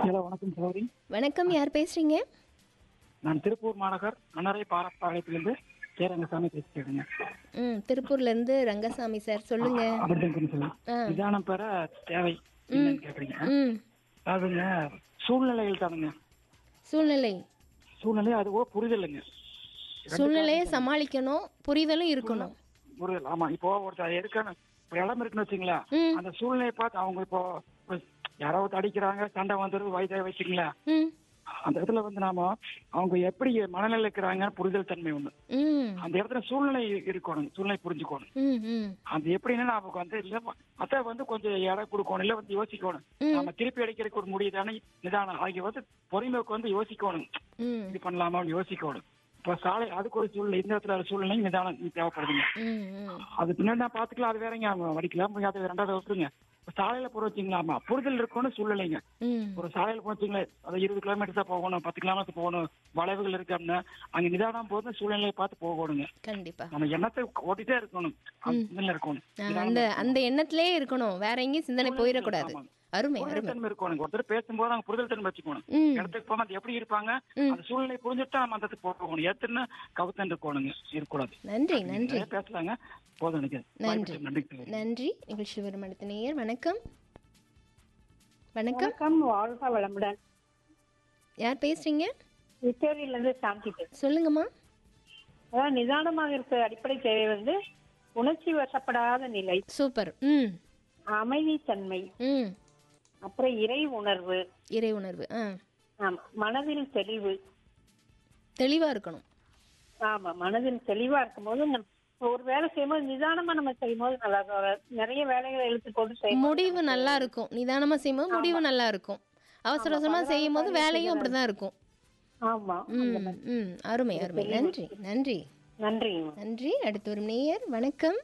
Hello வணக்கம் சௌரி வணக்கம் யார் பேசுறீங்க நான் திருப்பூர் மாநகர் அன்னரை பாலப்பாளையத்திலிருந்து கே ரங்கசாமி பேசிக்கிறேங்க ம் திருப்பூர்ல இருந்து ரங்கசாமி சார் சொல்லுங்க அப்படிதான் சொல்லி ஆ. நிதானம் பெற தேவை என்னன்னு கேக்குறீங்க ம் அதுங்க சூழ்நிலைகள் தானுங்க சூழ்நிலை சூழ்நிலை அதுவோ புரிதலுங்க சூழ்நிலையை சமாளிக்கணும் புரிதலும் இருக்கணும் புரிதல் ஆமா இப்போ ஒருத்தர் எடுக்கணும் இப்போ இடம் இருக்குன்னு வச்சுங்களேன் ம் அந்த சூழ்நிலையை பார்த்து அவங்க இப்போ இப்போ யாராவது அடிக்கிறாங்க சண்டை வந்துடுது வயதாக வச்சுங்களேன் ம் அந்த இடத்துல வந்து நாம அவங்க எப்படி மனநிலை இருக்கிறாங்கன்னு புரிதல் தன்மை ஒண்ணு ம் அந்த இடத்துல சூழ்நிலை இருக்கணும் சூழ்நிலை புரிஞ்சுக்கணும் ம் ம் அது எப்படின்னா நமக்கு வந்து இல்ல அத்தை வந்து கொஞ்சம் இடம் கொடுக்கணும் இல்ல வந்து யோசிக்கணும் ம். நம்ம திருப்பி அடிக்கிறதுக்கு ஒரு முடியுதானே நிதானம் ஆகிய வந்து பொறுமைக்கு வந்து யோசிக்கணும் ம் இது பண்ணலாமான்னு யோசிக்கணும் இப்போ சாலை அதுக்கு ஒரு சூழ்நிலை இந்த இடத்துல ஒரு சூழ்நிலை நிதானம் தேவைப்படுதுங்க ம் ம் அது பின்னாடி நான் பாத்துக்கலாம் அது வேறங்க அவன் வடிக்கலாம் அது ரெண்டாவது விட்டுருங்க இப்போ சாலையில போற வச்சுங்களாமா புரிதல் இருக்கணும் சூழ்நிலைங்க ம் ஒரு சாலையில போச்சுங்களேன் அது இருபது கிலோமீட்டர் தான் போகணும் பத்து கிலோமீட்டர் போகணும் வளைவுகள் இருக்கு அப்படின்னா அங்க நிதானம் போது சூழ்நிலையை பார்த்து போகணுங்க கண்டிப்பா நம்ம எண்ணத்தை ஓட்டிட்டே இருக்கணும் அந்த சிந்தனையில இருக்கணும் ஆ, அந்த அந்த எண்ணத்திலே இருக்கணும் வேற எங்கேயும் சிந்தனை போயிடக்கூடாது ஆமாங்க. அருமை புரிதல் அருமை தன்மை இருக்கணும் ஒருத்தர் பேசும்போது அவங்க புரிதல் தன்மை வச்சுக்கணும் ம் இடத்துக்கு போக அது எப்படி இருப்பாங்க ம். அந்த சூழ்நிலை புரிஞ்சுட்டு நம்ம அந்த இடத்துக்கு போகணும் எத்தனை கவுத்தன் இருக்கணுங்க இருக்கக்கூடாது நன்றி நன்றி நிறைய பேசலாங்க போதும் எனக்கு நன்றி. நன்றி நன்றி நிகழ்ச்சி வரும் அடுத்த நேயர் வணக்கம் வணக்கம் வணக்கம் வாழ்க வளமுடன் யார் பேசுறீங்க விக்டோரியில இருந்து சாந்தி பேசுறேன். சொல்லுங்கம்மா அதாவது நிதானமாக இருக்க அடிப்படை தேவை வந்து உணர்ச்சி வசப்படாத நிலை சூப்பர் ம் அமைதித்தன்மை ம் அப்புறம் இறை உணர்வு இறை உணர்வு ஆ ஆமா மனதில் தெளிவு தெளிவா இருக்கணும் ஆமா மனதில் தெளிவா இருக்கும்போது நம்ம ஒரு வேலை செய்யும்போது நிதானமா நம்ம செய்யும்போது நல்லா இருக்கும். நிறைய வேலைகளை இழுத்து போட்டு செய்யும் முடிவு நல்லா இருக்கும் நிதானமா செய்யும்போது முடிவு நல்லா இருக்கும் அவசர அவசரமா செய்யும் போது வேலையும் அப்படிதான் இருக்கும் ஆமா ம் ம் அருமை அருமை நன்றி நன்றி நன்றிங்க நன்றி அடுத்து வரும் நேயர் வணக்கம்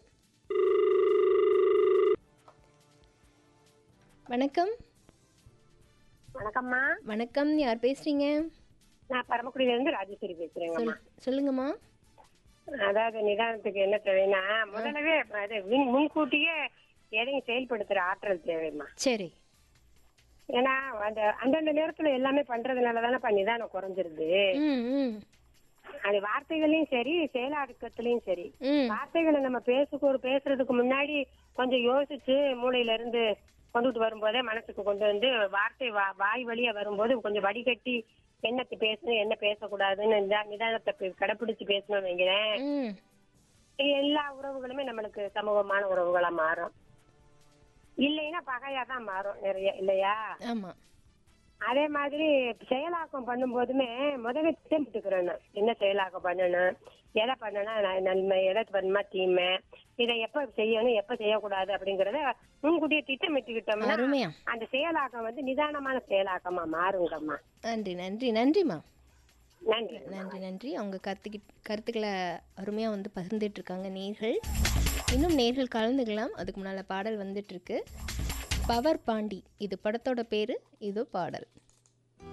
வணக்கம் வணக்கம்மா வணக்கம் யார் பேசுறீங்க நான் பரமக்குடியில இருந்து ராஜேஸ்வரி பேசுறேங்கம்மா சொல் சொல்லுங்கம்மா அதாவது நிதானத்துக்கு என்ன தேவைன்னா முதலவே அது முன்- முன்கூட்டியே எதையும் செயல்படுத்துற ஆற்றல் தேவைம்மா சரி ஏன்னா அந்த அந்தந்த நேரத்துல எல்லாமே பண்றதுனால தானே நிதானம் குறைஞ்சிருது ம் ம் அது வார்த்தைகளையும் சரி செயலாக்கத்திலயும் சரி ம் வார்த்தைகளை நம்ம பேசுக்கு ஒரு பேசுறதுக்கு முன்னாடி கொஞ்சம் யோசிச்சு மூளையில இருந்து கொண்டுட்டு வரும்போதே மனசுக்கு கொண்டு வந்து வார்த்தை வா- வாய் வழியா வரும்போது கொஞ்சம் வடிகட்டி என்னத்தை பேசணும் என்ன பேசக்கூடாதுன்னு நிதா- நிதானத்தை பே- கடைப்பிடிச்சு பேசணும்னு வைக்கிறேன் ம் எல்லா உறவுகளுமே நம்மளுக்கு சமூகமான உறவுகளா மாறும் இல்லைன்னா பகையா தான் மாறும் நிறைய இல்லையா ஆமா அதே மாதிரி செயலாக்கம் பண்ணும்போதுமே முதல்ல திட்டமிட்டுக்கிறேன் நான். என்ன செயலாக்கம் பண்ணணும் எதை பண்ணனா நான் நன்மை எதை பண்ணுமா தீமை இதை எப்ப செய்யணும் எப்ப செய்யக்கூடாது அப்படிங்கறத முன்கூட்டியே திட்டமிட்டுக்கிட்டோம்னா அருமையா அந்த செயலாக்கம் வந்து நிதானமான செயலாக்கமா மாறுங்கம்மா நன்றி நன்றி நன்றிம்மா நன்றி நன்றி நன்றி அவங்க கருத்துக்கி கருத்துக்களை அருமையாக வந்து பகிர்ந்துட்டு இருக்காங்க நேர்கள் இன்னும் நேர்கள் கலந்துக்கலாம் அதுக்கு முன்னால் பாடல் வந்துட்டு இருக்கு பவர் பாண்டி இது படத்தோட பேரு இது பாடல்